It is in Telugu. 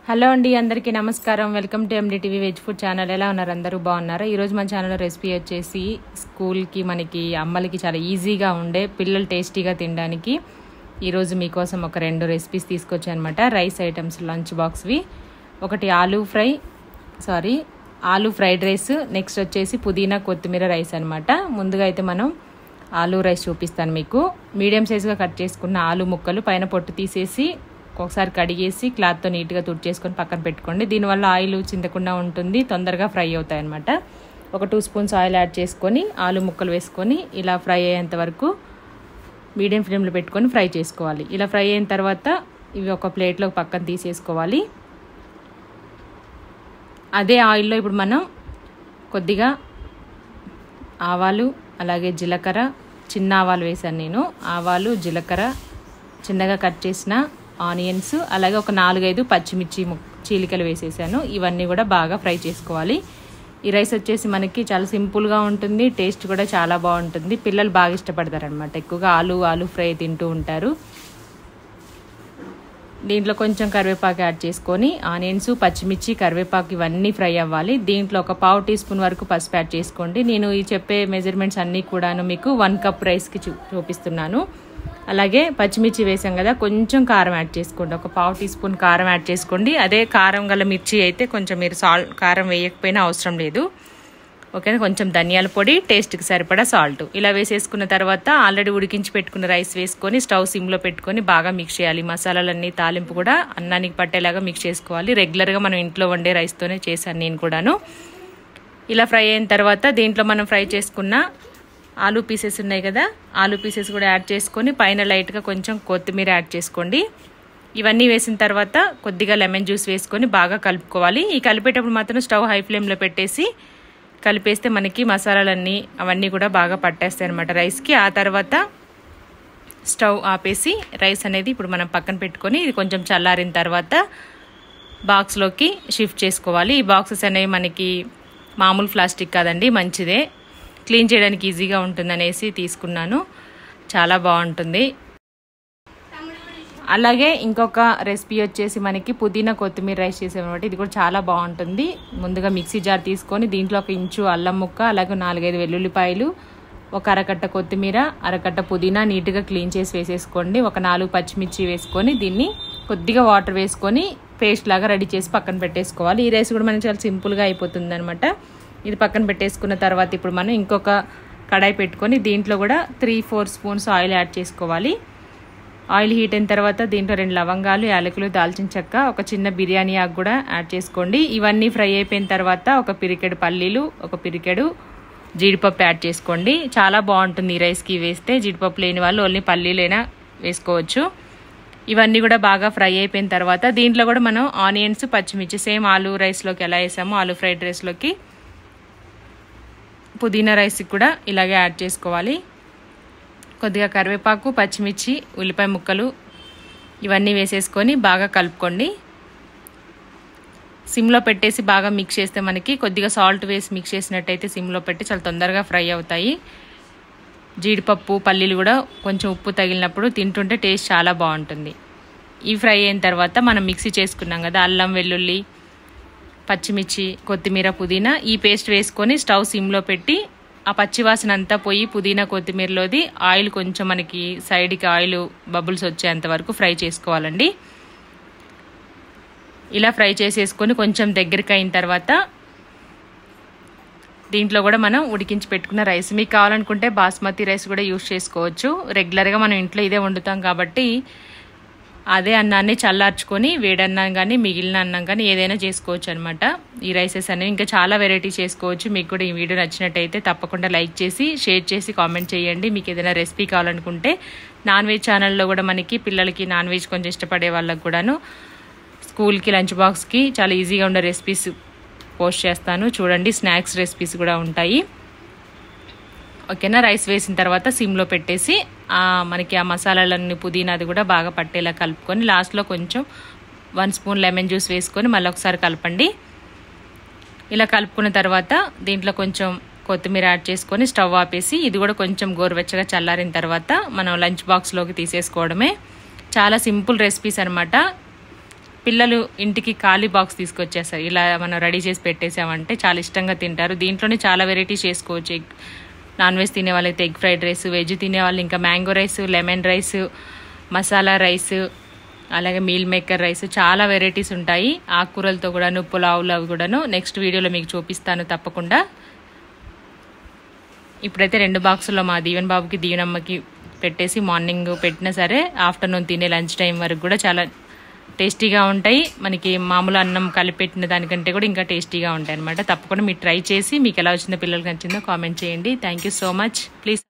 హలో అండి అందరికీ నమస్కారం welcome to MD TV veg food channel ఎలా ఉన్నారు అందరూ బాగున్నారా ఈరోజు మన ఛానల్లో రెసిపీ వచ్చేసి స్కూల్కి మనకి అమ్మలకి చాలా ఈజీగా ఉండే పిల్లలు టేస్టీగా తినడానికి ఈరోజు మీకోసం ఒక రెండు రెసిపీస్ తీసుకొచ్చాను అనమాట రైస్ ఐటమ్స్ లంచ్ బాక్స్వి ఒకటి aloo fry sorry aloo fried rice next వచ్చేసి పుదీనా కొత్తిమీర రైస్ అనమాట ముందుగా అయితే మనం ఆలూ రైస్ చూపిస్తాను మీకు మీడియం సైజుగా కట్ చేసుకున్న ఆలు ముక్కలు పైన పొట్టు తీసేసి ఒకసారి కడిగేసి క్లాత్తో నీట్గా తుడిచేసుకొని పక్కన పెట్టుకోండి దీనివల్ల ఆయిల్ చిందకుండా ఉంటుంది తొందరగా ఫ్రై అవుతాయి అనమాట ఒక టూ స్పూన్స్ ఆయిల్ యాడ్ చేసుకొని ఆలు ముక్కలు వేసుకొని ఇలా ఫ్రై అయ్యేంత వరకు మీడియం ఫ్లేమ్లో పెట్టుకొని ఫ్రై చేసుకోవాలి ఇలా ఫ్రై అయిన తర్వాత ఇవి ఒక ప్లేట్లో పక్కన తీసేసుకోవాలి అదే ఆయిల్లో ఇప్పుడు మనం కొద్దిగా ఆవాలు అలాగే జీలకర్ర చిన్న ఆవాలు వేసాను నేను ఆవాలు జీలకర్ర చిన్నగా కట్ చేసిన ఆనియన్స్ అలాగే ఒక నాలుగైదు పచ్చిమిర్చి చీలికలు వేసేసాను ఇవన్నీ కూడా బాగా ఫ్రై చేసుకోవాలి ఈ రైస్ వచ్చేసి మనకి చాలా సింపుల్గా ఉంటుంది టేస్ట్ కూడా చాలా బాగుంటుంది పిల్లలు బాగా ఇష్టపడతారు అనమాట ఎక్కువగా ఆలు ఆలు ఫ్రై తింటూ ఉంటారు దీంట్లో కొంచెం కరివేపాకు యాడ్ చేసుకొని ఆనియన్స్ పచ్చిమిర్చి కరివేపాకు ఇవన్నీ ఫ్రై అవ్వాలి దీంట్లో ఒక పావు టీ స్పూన్ వరకు పసుపు యాడ్ చేసుకోండి నేను ఈ చెప్పే మెజర్మెంట్స్ అన్నీ కూడాను మీకు వన్ కప్ రైస్కి చూ చూపిస్తున్నాను అలాగే పచ్చిమిర్చి వేసాం కదా కొంచెం కారం యాడ్ చేసుకోండి ఒక పావు టీ స్పూన్ కారం యాడ్ చేసుకోండి అదే కారం గల మిర్చి అయితే కొంచెం మీరు సాల్ట్ కారం వేయకపోయినా అవసరం లేదు ఓకేనా కొంచెం ధనియాల పొడి టేస్ట్కి సరిపడా సాల్ట్ ఇలా వేసేసుకున్న తర్వాత ఆల్రెడీ ఉడికించి పెట్టుకున్న రైస్ వేసుకొని స్టవ్ సిమ్లో పెట్టుకొని బాగా మిక్స్ చేయాలి మసాలాలన్నీ తాలింపు కూడా అన్నానికి పట్టేలాగా మిక్స్ చేసుకోవాలి రెగ్యులర్గా మనం ఇంట్లో వండే రైస్తోనే చేశాను నేను కూడాను ఇలా ఫ్రై అయిన తర్వాత దీంట్లో మనం ఫ్రై చేసుకున్న ఆలూ పీసెస్ ఉన్నాయి కదా ఆలూ పీసెస్ కూడా యాడ్ చేసుకొని పైన లైట్గా కొంచెం కొత్తిమీర యాడ్ చేసుకోండి ఇవన్నీ వేసిన తర్వాత కొద్దిగా లెమన్ జ్యూస్ వేసుకొని బాగా కలుపుకోవాలి ఈ కలిపేటప్పుడు మాత్రం స్టవ్ హై ఫ్లేమ్లో పెట్టేసి కలిపేస్తే మనకి మసాలాలన్నీ అవన్నీ కూడా బాగా పట్టేస్తాయి అనమాట రైస్కి ఆ తర్వాత స్టవ్ ఆపేసి రైస్ అనేది ఇప్పుడు మనం పక్కన పెట్టుకొని ఇది కొంచెం చల్లారిన తర్వాత బాక్స్లోకి షిఫ్ట్ చేసుకోవాలి ఈ బాక్సెస్ అనేవి మనకి మామూలు ప్లాస్టిక్ కాదండి మంచిదే క్లీన్ చేయడానికి ఈజీగా ఉంటుందనేసి తీసుకున్నాను చాలా బాగుంటుంది అలాగే ఇంకొక రెసిపీ వచ్చేసి మనకి పుదీనా కొత్తిమీర రైస్ చేసేమన్నమాట ఇది కూడా చాలా బాగుంటుంది ముందుగా మిక్సీ జార్ తీసుకొని దీంట్లో ఒక ఇంచు అల్లం ముక్క అలాగే నాలుగైదు వెల్లుల్లిపాయలు ఒక అరకట్ట కొత్తిమీర అరకట్ట పుదీనా నీట్గా క్లీన్ చేసి వేసేసుకోండి ఒక నాలుగు పచ్చిమిర్చి వేసుకొని దీన్ని కొద్దిగా వాటర్ వేసుకొని పేస్ట్ లాగా రెడీ చేసి పక్కన పెట్టేసుకోవాలి ఈ రైస్ కూడా మనకి చాలా సింపుల్గా అయిపోతుంది అనమాట ఇది పక్కన పెట్టేసుకున్న తర్వాత ఇప్పుడు మనం ఇంకొక కడాయి పెట్టుకొని దీంట్లో కూడా three four spoons oil add చేసుకోవాలి ఆయిల్ హీట్ అయిన తర్వాత దీంట్లో రెండు లవంగాలు యాలకులు దాల్చిన చెక్క ఒక చిన్న బిర్యానీ ఆకు కూడా యాడ్ చేసుకోండి ఇవన్నీ ఫ్రై అయిపోయిన తర్వాత ఒక పిరికెడు పల్లీలు ఒక పిరికెడు జీడిపప్పు యాడ్ చేసుకోండి చాలా బాగుంటుంది ఈ రైస్కి వేస్తే జీడిపప్పు లేని వాళ్ళు ఓన్లీ పల్లీలైనా వేసుకోవచ్చు ఇవన్నీ కూడా బాగా ఫ్రై అయిపోయిన తర్వాత దీంట్లో కూడా మనం ఆనియన్స్ పచ్చిమిర్చి సేమ్ ఆలు రైస్లోకి ఎలా వేసామో ఆలు ఫ్రైడ్ రైస్లోకి పుదీనా రైస్కి కూడా ఇలాగే యాడ్ చేసుకోవాలి కొద్దిగా కరివేపాకు పచ్చిమిర్చి ఉల్లిపాయ ముక్కలు ఇవన్నీ వేసేసుకొని బాగా కలుపుకోండి సిమ్లో పెట్టేసి బాగా మిక్స్ చేస్తే మనకి కొద్దిగా సాల్ట్ వేసి మిక్స్ చేసినట్టయితే సిమ్లో పెట్టి చాలా తొందరగా ఫ్రై అవుతాయి జీడిపప్పు పల్లీలు కూడా కొంచెం ఉప్పు తగిలినప్పుడు తింటుంటే టేస్ట్ చాలా బాగుంటుంది ఈ ఫ్రై అయిన తర్వాత మనం మిక్సీ చేసుకున్నాం కదా అల్లం వెల్లుల్లి పచ్చిమిర్చి కొత్తిమీర పుదీనా ఈ పేస్ట్ వేసుకొని స్టవ్ సిమ్లో పెట్టి ఆ పచ్చివాసన అంతా పోయి పుదీనా కొత్తిమీరలోది ఆయిల్ కొంచెం మనకి సైడ్కి ఆయిల్ బబుల్స్ వచ్చేంత వరకు ఫ్రై చేసుకోవాలండి ఇలా ఫ్రై చేసేసుకొని కొంచెం దగ్గరికి అయిన తర్వాత దీంట్లో కూడా మనం ఉడికించి పెట్టుకున్న రైస్ మీకు కావాలనుకుంటే బాస్మతి రైస్ కూడా యూస్ చేసుకోవచ్చు రెగ్యులర్గా మనం ఇంట్లో ఇదే వండుతాం కాబట్టి అదే అన్నాన్ని చల్లార్చుకొని వేడన్నం కానీ మిగిలిన అన్నం కానీ ఏదైనా చేసుకోవచ్చు అనమాట ఈ రైసెస్ అనేవి ఇంకా చాలా వెరైటీ చేసుకోవచ్చు మీకు కూడా ఈ వీడియో నచ్చినట్టయితే తప్పకుండా లైక్ చేసి షేర్ చేసి కామెంట్ చేయండి మీకు ఏదైనా రెసిపీ కావాలనుకుంటే నాన్ వెజ్ ఛానల్లో కూడా మనకి పిల్లలకి నాన్ వెజ్ కొంచెం ఇష్టపడే వాళ్ళకి కూడాను స్కూల్కి లంచ్ బాక్స్కి చాలా ఈజీగా ఉండే రెసిపీస్ పోస్ట్ చేస్తాను చూడండి స్నాక్స్ రెసిపీస్ కూడా ఉంటాయి ఓకేనా రైస్ వేసిన తర్వాత సిమ్లో పెట్టేసి మనకి ఆ మసాలాలన్నీ పుదీనా అది కూడా బాగా పట్టేలా కలుపుకొని లాస్ట్లో కొంచెం వన్ స్పూన్ లెమన్ జ్యూస్ వేసుకొని మళ్ళీ ఒకసారి కలపండి ఇలా కలుపుకున్న తర్వాత దీంట్లో కొంచెం కొత్తిమీర యాడ్ చేసుకొని స్టవ్ ఆపేసి ఇది కూడా కొంచెం గోరువెచ్చగా చల్లారిన తర్వాత మనం లంచ్ బాక్స్లోకి తీసేసుకోవడమే చాలా సింపుల్ రెసిపీస్ అనమాట పిల్లలు ఇంటికి ఖాళీ బాక్స్ తీసుకొచ్చేస్తారు ఇలా మనం రెడీ చేసి పెట్టేసామంటే చాలా ఇష్టంగా తింటారు దీంట్లోనే చాలా వెరైటీస్ చేసుకోవచ్చు ఎగ్ నాన్ వెజ్ తినే వాళ్ళైతే ఎగ్ ఫ్రైడ్ రైస్ వెజ్ తినే వాళ్ళు ఇంకా mango rice lemon rice masala rice అలాగే మీల్ మేకర్ రైస్ చాలా వెరైటీస్ ఉంటాయి ఆకుకూరలతో కూడాను పులావులు అవి కూడాను నెక్స్ట్ వీడియోలో మీకు చూపిస్తాను తప్పకుండా ఇప్పుడైతే రెండు బాక్సుల్లో మా దీవెన్ బాబుకి దీవెనమ్మకి పెట్టేసి మార్నింగ్ పెట్టినా సరే ఆఫ్టర్నూన్ తినే లంచ్ టైం వరకు కూడా చాలా టేస్టీగా ఉంటాయి మనకి మామూలు అన్నం కలిపెట్టిన దానికంటే కూడా ఇంకా టేస్టీగా ఉంటాయి అనమాట తప్పకుండా మీరు ట్రై చేసి మీకు ఎలా వచ్చిందో పిల్లలకి నచ్చిందో కామెంట్ చేయండి thank you so much please